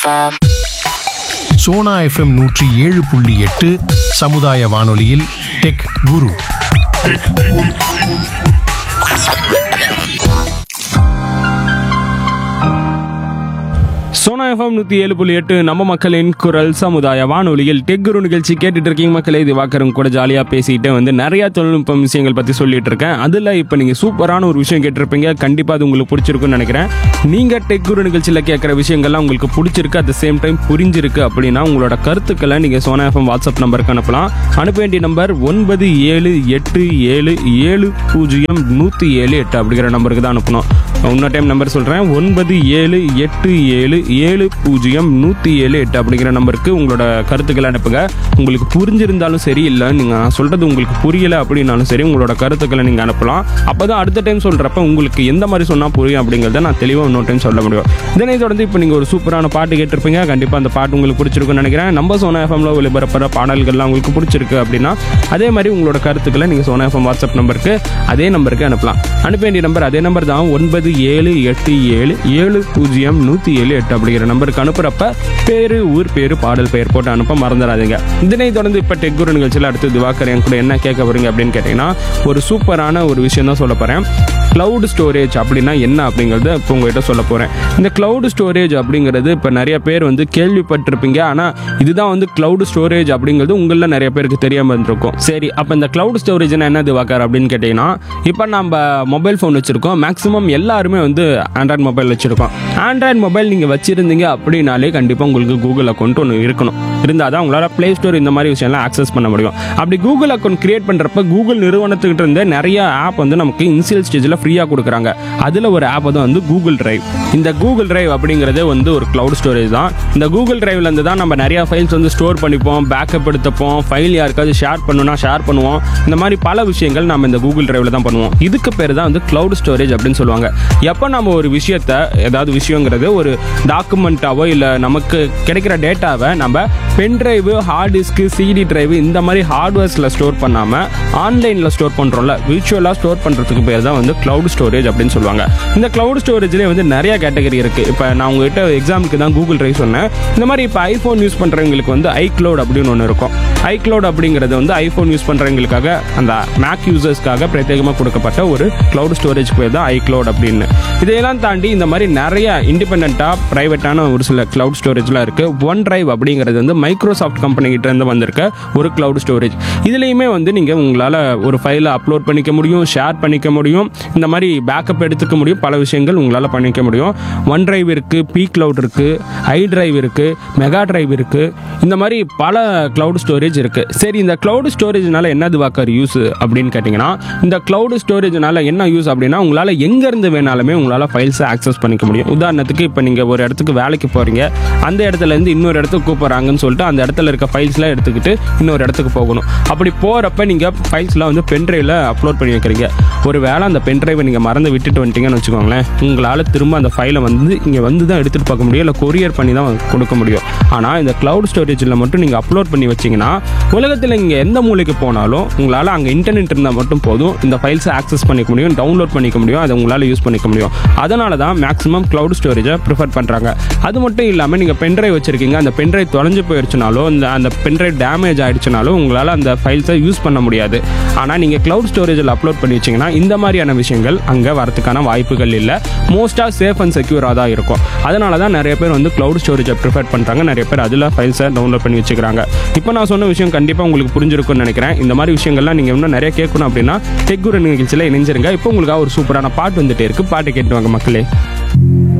FM. Sona FM நூற்றி ஏழு புள்ளி எட்டு சமுதாய வானொலியில் டெக் குரு சோனா எஃப்எம் நூற்றி ஏழு புள்ளி எட்டு நம்ம மக்களின் குரல் சமுதாய வானொலியில் டெக் குரு நிகழ்ச்சி கேட்டுட்டு இருக்கீங்க மக்களே இது வாக்கரும் கூட ஜாலியாக பேசிட்டு வந்து நிறைய தொழில்நுட்பம் விஷயங்கள் பற்றி சொல்லிட்டு இருக்கேன் அதில் இப்போ நீங்கள் சூப்பரான ஒரு விஷயம் கேட்டிருப்பீங்க கண்டிப்பாக அது உங்களுக்கு பிடிச்சிருக்குன்னு நினைக்கிறேன் நீங்கள் டெக் குரு நிகழ்ச்சியில் கேட்குற விஷயங்கள்லாம் உங்களுக்கு பிடிச்சிருக்கு அட் த சேம் டைம் புரிஞ்சிருக்கு அப்படின்னா உங்களோட கருத்துக்களை நீங்கள் சோனா எஃப்எம் வாட்ஸ்அப் நம்பருக்கு அனுப்பலாம் அனுப்ப வேண்டிய நம்பர் ஒன்பது ஏழு எட்டு ஏழு ஏழு பூஜ்ஜியம் நூற்றி ஏழு எட்டு அப்படிங்கிற நம்பருக்கு தான் அனுப்பணும் இன்னொரு டைம் நம்பர் சொல்கிறேன் ஒன்பது ஏழு எட்டு ஏழு ஏழு பூஜ்ஜியம் நூற்றி ஏழு எட்டு அப்படிங்கிற நம்பருக்கு உங்களோட கருத்துக்களை அனுப்புங்க உங்களுக்கு புரிஞ்சிருந்தாலும் சரி இல்லை நீங்கள் நான் சொல்கிறது உங்களுக்கு புரியலை அப்படின்னாலும் சரி உங்களோட கருத்துக்களை நீங்கள் அனுப்பலாம் அப்போ தான் அடுத்த டைம் சொல்கிறப்ப உங்களுக்கு எந்த மாதிரி சொன்னால் புரியும் அப்படிங்கிறத நான் தெளிவாக இன்னொரு டைம் சொல்ல முடியும் இதனை தொடர்ந்து இப்போ நீங்கள் ஒரு சூப்பரான பாட்டு கேட்டிருப்பீங்க கண்டிப்பாக அந்த பாட்டு உங்களுக்கு பிடிச்சிருக்குன்னு நினைக்கிறேன் நம்ம சோனா எஃப்எம்ல ஒளிபரப்புற பாடல்கள்லாம் உங்களுக்கு பிடிச்சிருக்கு அப்படின்னா அதே மாதிரி உங்களோட கருத்துக்களை நீங்கள் சோனா எஃப்எம் வாட்ஸ்அப் நம்பருக்கு அதே நம்பருக்கு அனுப்பலாம் அனுப்ப வேண்டிய நம்பர் அதே நம்பர் தான் ஒன்பது ஏழு எட்டு ஏழு ஏழு பூஜ்ஜியம் நூற்றி ஏழு எட்டு அப்படிங்கிற நம்பருக்கு அனுப்புகிறப்ப பேர் ஊர் பேர் பாடல் பெயர் போட்டு அனுப்ப மறந்துடாதீங்க இதனை தொடர்ந்து இப்போ டெக்குரு நிகழ்ச்சியில் அடுத்து திவாகர் என் கூட என்ன கேட்க போறீங்க அப்படின்னு கேட்டிங்கன்னா ஒரு சூப்பரான ஒரு விஷயம் தான் சொல்ல போகிறேன் cloud ஸ்டோரேஜ் அப்படின்னா என்ன அப்படிங்கிறத இப்போ உங்ககிட்ட சொல்ல போகிறேன் இந்த cloud ஸ்டோரேஜ் அப்படிங்கிறது இப்போ நிறைய பேர் வந்து கேள்விப்பட்டிருப்பீங்க ஆனால் இதுதான் வந்து cloud ஸ்டோரேஜ் அப்படிங்கிறது உங்களில் நிறைய பேருக்கு தெரியாமல் இருந்திருக்கும் சரி அப்போ இந்த cloud ஸ்டோரேஜ்னா என்ன திவாகர் அப்படின்னு கேட்டிங்கன்னா இப்போ நம்ம மொபைல் ஃபோன் வச்சுருக்கோம் மேக்ஸிமம் எல்லாருமே வந்து ஆண்ட்ராய்ட் மொபைல் வச்சுருக்கோம் ஆண்ட்ராய்ட் மொபைல் நீங்கள் வச்சுருந்தீங்க அப்படின்னாலே கண்டிப்பாக உங்களுக்கு கூகுள் அக்கௌண்ட் ஒன்று இருக்கணும் இருந்தால் தான் உங்களால் ப்ளே ஸ்டோர் இந்த மாதிரி விஷயம்லாம் ஆக்சஸ் பண்ண முடியும் அப்படி கூகுள் அக்கௌண்ட் கிரியேட் பண்ணுறப்ப கூகுள் நிறுவனத்துக்கிட்ட இருந்து நிறைய ஆப் வந்து நமக்கு இனிஷியல் ஸ்டேஜில் ஃப்ரீயாக கொடுக்குறாங்க அதில் ஒரு ஆப் தான் வந்து கூகுள் டிரைவ் இந்த கூகுள் டிரைவ் அப்படிங்கிறது வந்து ஒரு cloud ஸ்டோரேஜ் தான் இந்த கூகுள் டிரைவ்லேருந்து தான் நம்ம நிறைய ஃபைல்ஸ் வந்து ஸ்டோர் பண்ணிப்போம் பேக்கப் எடுத்துப்போம் ஃபைல் யாருக்காவது ஷேர் பண்ணுனா ஷேர் பண்ணுவோம் இந்த மாதிரி பல விஷயங்கள் நம்ம இந்த கூகுள் டிரைவில் தான் பண்ணுவோம் இதுக்கு பேர் தான் வந்து cloud ஸ்டோரேஜ் அப்படின்னு சொல்லுவாங்க எப்போ நம்ம ஒரு விஷயத்த ஏதாவது விஷயங்கிறது ஒரு டாக்குமெண்ட்டாவோ இல்லை நமக்கு கிடைக்கிற டேட்டாவை நம்ம pen drive hard disk CD drive இந்த மாதிரி ஹார்ட்வேர்ஸில் ஸ்டோர் பண்ணாமல் ஆன்லைனில் ஸ்டோர் பண்ணுறோம்ல விர்ச்சுவலாக ஸ்டோர் பண்ணுறதுக்கு பேர் தான் வந்து cloud ஸ்டோரேஜ் அப்படின்னு சொல்லுவாங்க இந்த cloud ஸ்டோரேஜ்லேயே வந்து நிறைய கேட்டகரி இருக்குது இப்போ நான் உங்ககிட்ட எக்ஸாமுக்கு தான் கூகுள் டிரைவ் சொன்னேன் இந்த மாதிரி இப்போ ஐஃபோன் யூஸ் பண்ணுறவங்களுக்கு வந்து ஐக்ளவுட் அப்படின்னு ஒன்று இருக்கும் ஐக்ளவுட் அப்படிங்கிறது வந்து ஐஃபோன் யூஸ் பண்ணுறவங்களுக்காக அந்த மேக் யூசர்ஸ்க்காக பிரத்யேகமாக கொடுக்கப்பட்ட ஒரு cloud ஸ்டோரேஜ் பேர் தான் ஐக்ளவுட் அப்படின்னு இதையெல்லாம் தாண்டி இந்த மாதிரி நிறைய இண்டிபெண்ட்டாக ப்ரைவேட்டான ஒரு சில cloud ஸ்டோரேஜ்லாம் இருக்குது ஒன் டிரைவ் அப்படிங்கிறது வந்து மைக்ரோசாஃப்ட் கம்பெனி கிட்ட இருந்து வந்திருக்க ஒரு cloud ஸ்டோரேஜ் இதுலேயுமே வந்து நீங்கள் உங்களால் ஒரு ஃபைலை அப்லோட் பண்ணிக்க முடியும் ஷேர் பண்ணிக்க முடியும் இந்த மாதிரி பேக்கப் எடுத்துக்க முடியும் பல விஷயங்கள் உங்களால் பண்ணிக்க முடியும் ஒன் டிரைவ் இருக்குது பி கிளவுட் இருக்குது ஐ டிரைவ் இருக்குது மெகா டிரைவ் இருக்குது இந்த மாதிரி பல cloud ஸ்டோரேஜ் இருக்குது சரி இந்த cloud ஸ்டோரேஜ்னால என்ன வாக்கர் யூஸ் அப்படின்னு கேட்டிங்கன்னா இந்த cloud ஸ்டோரேஜ்னால என்ன யூஸ் அப்படின்னா உங்களால் எங்கேருந்து வேணாலுமே உங்களால் ஃபைல்ஸை ஆக்சஸ் பண்ணிக்க முடியும் உதாரணத்துக்கு இப்போ நீங்கள் ஒரு இடத்துக்கு வேலைக்கு போகிறீங்க அந்த இடத்துல இருந்து இன்னொரு இடத்துக்கு கூப்பிட்றாங்கன்னு சொல்லிட்டு அந்த இடத்துல இருக்க ஃபைல்ஸ்லாம் எடுத்துக்கிட்டு இன்னொரு இடத்துக்கு போகணும் அப்படி போகிறப்ப நீங்கள் ஃபைல்ஸ்லாம் வந்து பென்ட்ரைவில் அப்லோட் பண்ணி வைக்கிறீங்க ஒரு வேளை அந்த பென்ட்ரைவை நீங்கள் மறந்து விட்டுட்டு வந்துட்டீங்கன்னு வச்சுக்கோங்களேன் உங்களால் திரும்ப அந்த ஃபைலை வந்து இங்கே வந்து தான் எடுத்துகிட்டு பார்க்க முடியும் இல்லை கொரியர் பண்ணி தான் கொடுக்க முடியும் ஆனால் இந்த cloud ஸ்டோரேஜில் மட்டும் நீங்கள் அப்லோட் பண்ணி வச்சிங்கன்னா உலகத்தில் இங்கே எந்த மூலைக்கு போனாலும் உங்களால் அங்கே இன்டர்நெட் இருந்தால் மட்டும் போதும் இந்த ஃபைல்ஸை ஆக்சஸ் பண்ணிக்க முடியும் டவுன்லோட் பண்ணிக்க முடியும் அதை உங்களால் யூஸ் பண்ணிக்க முடியும் அதனால தான் மேக்ஸிமம் cloud ஸ்டோரேஜை ப்ரிஃபர் பண்ணுறாங்க அது மட்டும் இல்லாமல் நீங்கள் பென்ட்ரைவ் வச்சிருக்கீங்க அந்த பென்ட்ரைவ் தொலைஞ்சு போயிடுச்சுனாலோ இந்த அந்த பென்ட்ரைவ் டேமேஜ் ஆயிடுச்சுனாலும் உங்களால் அந்த ஃபைல்ஸை யூஸ் பண்ண முடியாது ஆனால் நீங்கள் cloud ஸ்டோரேஜில் அப்லோட் பண்ணி வச்சிங்கன்னா இந்த மாதிரியான விஷயங்கள் அங்கே வரதுக்கான வாய்ப்புகள் இல்லை மோஸ்ட்டாக சேஃப் அண்ட் செக்யூராக தான் இருக்கும் அதனால தான் நிறைய பேர் வந்து cloud ஸ்டோரேஜை ப்ரிஃபர் பண்ணுறாங்க நிறைய பேர் அதில் ஃபைல்ஸை டவுன்லோட் பண்ணி வச்சுக்கிறாங்க இப்போ நான் சொன்ன விஷயம் கண்டிப்பாக உங்களுக்கு புரிஞ்சிருக்கும்னு நினைக்கிறேன் இந்த மாதிரி விஷயங்கள்லாம் நீங்கள் இன்னும் நிறைய கேட்கணும் அப்படின்னா டெக்குரு நிகழ்ச்சியில் இணைஞ்சிருங்க இப்போ உங்களுக்காக ஒரு சூப்பரான பாட்டு வந்துட்டே இருக்கு பாட்டு கேட்டு வாங்க மக்களே